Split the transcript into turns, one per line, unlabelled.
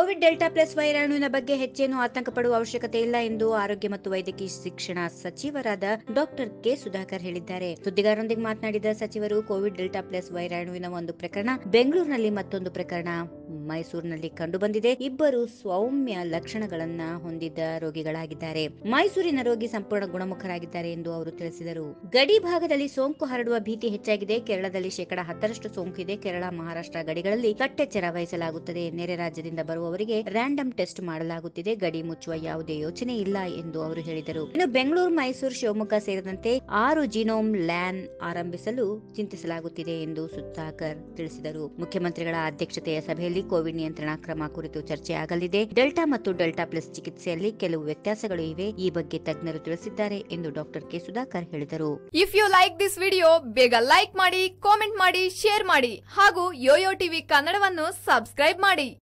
Covid delta plus ವೈರಾಣುವಿನ ಬಗ್ಗೆ ಹೆಚ್ಚೇನು ಆತಂಕ ಪಡುವ ಅವಶ್ಯಕತೆ ಇಲ್ಲ ಎಂದು ಆರೋಗ್ಯ ಮತ್ತು ವೈದ್ಯಕೀಯ ಶಿಕ್ಷಣ ಸಚಿವರಾದ ಡಾಕ್ಟರ್ ಕೆ ಸುಧಾಕರ್ ಹೇಳಿದ್ದಾರೆ ಸುದ್ದಿಗಾರರೊಂದಿಗೆ ಮಾತನಾಡಿದ ಸಚಿವರು ಕೋವಿಡ್ ಡೆಲ್ಟಾ ಪ್ಲಸ್ ವೈರಾಣುವಿನ ಒಂದು ಪ್ರಕರಣ ಬೆಂಗಳೂರಿನಲ್ಲಿ ಮತ್ತೊಂದು ಪ್ರಕರಣ ಮೈಸೂರಿನಲ್ಲಿ ಕಂಡುಬಂದಿದೆ ಇಬ್ಬರು ಸೌಮ್ಯ ಲಕ್ಷಣಗಳನ್ನ ಹೊಂದಿದ್ದ ರೋಗಿಗಳಾಗಿದ್ದಾರೆ ಮೈಸೂರಿನ ರೋಗಿ ಸಂಪೂರ್ಣ ಗುಣಮುಖರಾಗಿದ್ದಾರೆ ಎಂದು ಅವರು ತಿಳಿಸಿದರು ಗಡಿ ಭಾಗದಲ್ಲಿ ಸೋಂಕು ಹರಡುವ ಭೀತಿ ಹೆಚ್ಚಾಗಿದೆ ಕೇರಳದಲ್ಲಿ ಶೇಕಡಾ ಹತ್ತರಷ್ಟು ಸೋಂಕು ಇದೆ ಕೇರಳ ಮಹಾರಾಷ್ಟ್ರ ಗಡಿಗಳಲ್ಲಿ ಕಟ್ಟೆಚ್ಚರ ವಹಿಸಲಾಗುತ್ತದೆ ನೆರೆ ರಾಜ್ಯದಿಂದ ಬರುವವರಿಗೆ ರ್ಯಾಂಡಮ್ ಟೆಸ್ಟ್ ಮಾಡಲಾಗುತ್ತಿದೆ ಗಡಿ ಮುಚ್ಚುವ ಯಾವುದೇ ಯೋಚನೆ ಇಲ್ಲ ಎಂದು ಅವರು ಹೇಳಿದರು ಇನ್ನು ಬೆಂಗಳೂರು ಮೈಸೂರು ಶಿವಮೊಗ್ಗ ಸೇರಿದಂತೆ ಆರು ಜಿನೋಮ್ ಲ್ಯಾನ್ ಆರಂಭಿಸಲು ಚಿಂತಿಸಲಾಗುತ್ತಿದೆ ಎಂದು ಸುಧಾಕರ್ ತಿಳಿಸಿದರು ಮುಖ್ಯಮಂತ್ರಿಗಳ ಅಧ್ಯಕ್ಷತೆಯ ಸಭೆಯಲ್ಲಿ ಕೋವಿಡ್ ನಿಯಂತ್ರಣ ಕ್ರಮ ಕುರಿತು ಚರ್ಚೆ ಆಗಲಿದೆ ಡೆಲ್ಟಾ ಮತ್ತು ಡೆಲ್ಟಾ ಪ್ಲಸ್ ಚಿಕಿತ್ಸೆಯಲ್ಲಿ ಕೆಲವು ವ್ಯತ್ಯಾಸಗಳು ಇವೆ ಈ ಬಗ್ಗೆ ತಜ್ಞರು ತಿಳಿಸಿದ್ದಾರೆ ಎಂದು ಡಾಕ್ಟರ್ ಕೆ ಸುಧಾಕರ್ ಹೇಳಿದರು
if you like this video ಬೇಗ ಲೈಕ್ ಮಾಡಿ ಕಾಮೆಂಟ್ ಮಾಡಿ ಶೇರ್ ಮಾಡಿ ಹಾಗೂ ಯೋಯೋ ಟಿವಿ ಕನ್ನಡವನ್ನು ಸಬ್ಸ್ಕ್ರೈಬ್ ಮಾಡಿ